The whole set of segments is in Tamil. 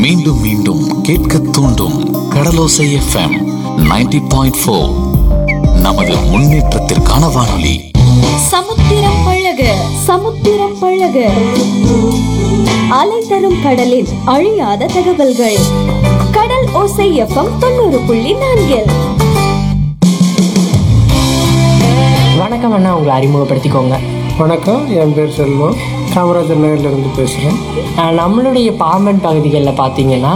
மீண்டும் மீண்டும் கேட்க தூண்டும் கடலோசை எஃப்எம் 90.4 பாயிண்ட் ஃபோர் நமது முன்னேற்றத்திற்கான வானொலி சமுத்திரம் பழக சமுத்திரம் பழக அலை தரும் கடலின் அழியாத தகவல்கள் கடல் ஓசை எஃப்எம் தொண்ணூறு புள்ளி நான்கில் வணக்கம் அண்ணா உங்களை அறிமுகப்படுத்திக்கோங்க வணக்கம் என் பேர் செல்வம் காமராஜர் நகர்லேருந்து பேசுகிறேன் அஹ் நம்மளுடைய பாம்பன் பகுதிகளில் பார்த்தீங்கன்னா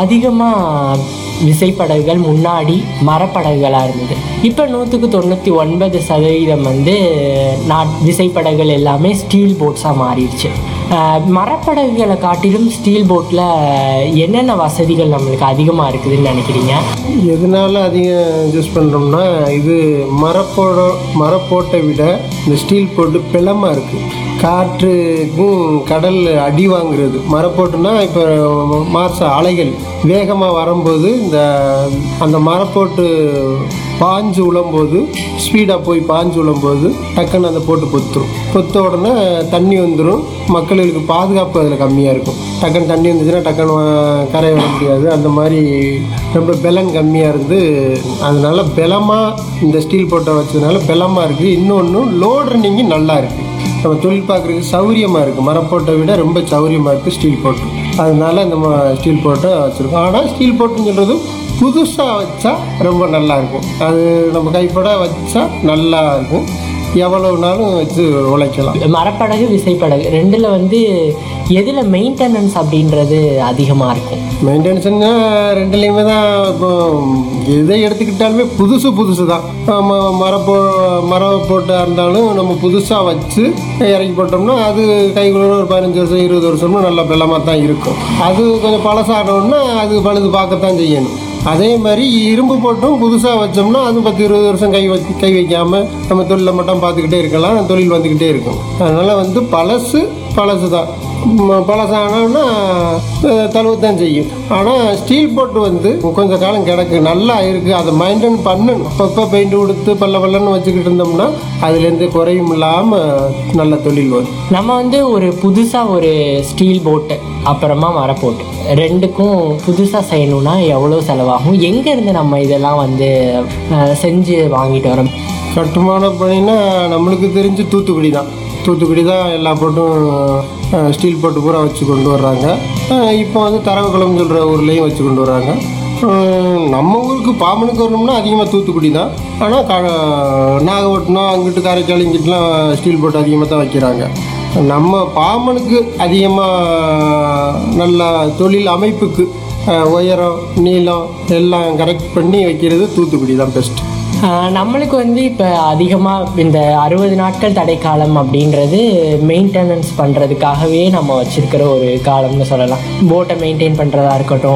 அதிகமாக விசைப்படகுகள் முன்னாடி மரப்படகுகளாக இருந்தது இப்போ நூற்றுக்கு தொண்ணூற்றி ஒன்பது சதவீதம் வந்து நாட் விசைப்படகுகள் எல்லாமே ஸ்டீல் போட்ஸாக மாறிடுச்சு அஹ் மரப்படகுகளை காட்டிலும் ஸ்டீல் போட்டில் என்னென்ன வசதிகள் நம்மளுக்கு அதிகமாக இருக்குதுன்னு நினைக்கிறீங்க எதனால அதிகம் யூஸ் பண்ணுறோம்னா இது மரப்போட மரப்போட்டை விட இந்த ஸ்டீல் போட்டு பிளமாக இருக்குது காற்றுக்கும் கடல் அடி வாங்குறது மரப்போட்டுனா இப்போ மாச அலைகள் வேகமாக வரும்போது இந்த அந்த மரப்போட்டு பாஞ்சு உழும்போது ஸ்பீடாக போய் பாஞ்சு உழும்போது டக்குன்னு அந்த போட்டு பொத்துரும் பொத்த உடனே தண்ணி வந்துடும் மக்களுக்கு பாதுகாப்பு அதில் கம்மியாக இருக்கும் டக்குன்னு தண்ணி வந்துச்சுன்னா டக்குன்னு வ- கரை வர முடியாது அந்த மாதிரி ரொம்ப பெலன் கம்மியாக இருந்து அதனால பலமாக இந்த ஸ்டீல் போட்டை வச்சதுனால பலமாக இருக்குது இன்னொன்று லோட் ரன்னிங்கு நல்லா இருக்குது நம்ம தொழில் பார்க்குறதுக்கு சௌரியமாக இருக்குது மரப்போட்டை விட ரொம்ப சௌரியமாக இருக்குது ஸ்டீல் போட்டு அதனால இந்த ம- ஸ்டீல் போட்டை வச்சுருக்கோம் ஆனால் ஸ்டீல் போட்டுன்னு சொல்கிறது புதுசாக வச்சா ரொம்ப நல்லா இருக்கும் அது நம்ம கைப்பட வச்சா நல்லா இருக்கும் எவ்வளவு நாளும் வச்சு உழைக்கலாம் மரப்படகு விசைப்படகு ரெண்டில் வந்து எதில் மெயின்டெனன்ஸ் அப்படின்றது அதிகமாக இருக்கும் மெயின்டெனன்ஸ்னா ரெண்டுலேயுமே தான் இப்போ எதை எடுத்துக்கிட்டாலுமே புதுசு புதுசு தான் ம- மரம் போ மரம் போட்டா இருந்தாலும் நம்ம புதுசாக வச்சு இறக்கி போட்டோம்னா அது கைக்குள்ள ஒரு பதினஞ்சு வருஷம் இருபது வருஷமும் நல்ல பெல்லமாக தான் இருக்கும் அது கொஞ்சம் பழசானோன்னா அது பழுது பார்க்கத்தான் செய்யணும் அதே மாதிரி இரும்பு போட்டும் புதுசாக வச்சோம்னா அது பத்து இருபது வருஷம் கை வச்சு கை வைக்காம நம்ம தொழிலை மட்டும் பார்த்துக்கிட்டே இருக்கலாம் தொழில் வந்துக்கிட்டே இருக்கும் அதனால வந்து பழசு பழசு தான் ம- பழசானோன்னா தழுவத்தான் செய்யும் ஆனால் ஸ்டீல் போட்டு வந்து கொஞ்சம் காலம் கிடக்கு நல்லா இருக்குது அதை மெயின்டைன் பண்ணணும் அப்பப்போ பெயிண்ட் கொடுத்து பல்ல பல்லன்னு வச்சுக்கிட்டு இருந்தோம்னா அதுலேருந்து குறையும் இல்லாமல் நல்ல தொழில் வரும் நம்ம வந்து ஒரு புதுசாக ஒரு ஸ்டீல் போட்டு அப்புறமா மரப்போட்டு ரெண்டுக்கும் புதுசாக செய்யணும்னா எவ்வளோ செலவாகும் எங்கேருந்து நம்ம இதெல்லாம் வந்து அஹ், செஞ்சு வாங்கிட்டு வரோம் கட்டுமான பணினா நம்மளுக்கு தெரிஞ்சு தூத்துக்குடி தான் தூத்துக்குடி தான் எல்லா போட்டும் அஹ், ஸ்டீல் போட்டு பூரா வச்சு கொண்டு வர்றாங்க அஹ், இப்போ வந்து தரவக்குளம் சொல்கிற ஊர்லேயும் வச்சு கொண்டு வர்றாங்க அஹ், நம்ம ஊருக்கு பாம்பனுக்கு வரணும்னா அதிகமாக தூத்துக்குடி தான் ஆனால் க நாகப்பட்டினம் அங்கிட்டு காரைக்கால் இங்கிட்டுலாம் ஸ்டீல் போட்டு அதிகமாக தான் வைக்கிறாங்க நம்ம பாம்பனுக்கு அதிகமாக நல்ல தொழில் அமைப்புக்கு அஹ், உயரம் நீளம் எல்லாம் கரெக்ட் பண்ணி வைக்கிறது தூத்துக்குடி தான் பெஸ்ட் அஹ், நம்மளுக்கு வந்து இப்போ அதிகமாக இந்த அறுபது நாட்கள் தடைக்காலம் அப்படின்றது மெயின்டெனன்ஸ் பண்ணுறதுக்காகவே நம்ம வச்சிருக்கிற ஒரு காலம்னு சொல்லலாம் போட்டை மெயின்டைன் பண்ணுறதா இருக்கட்டும்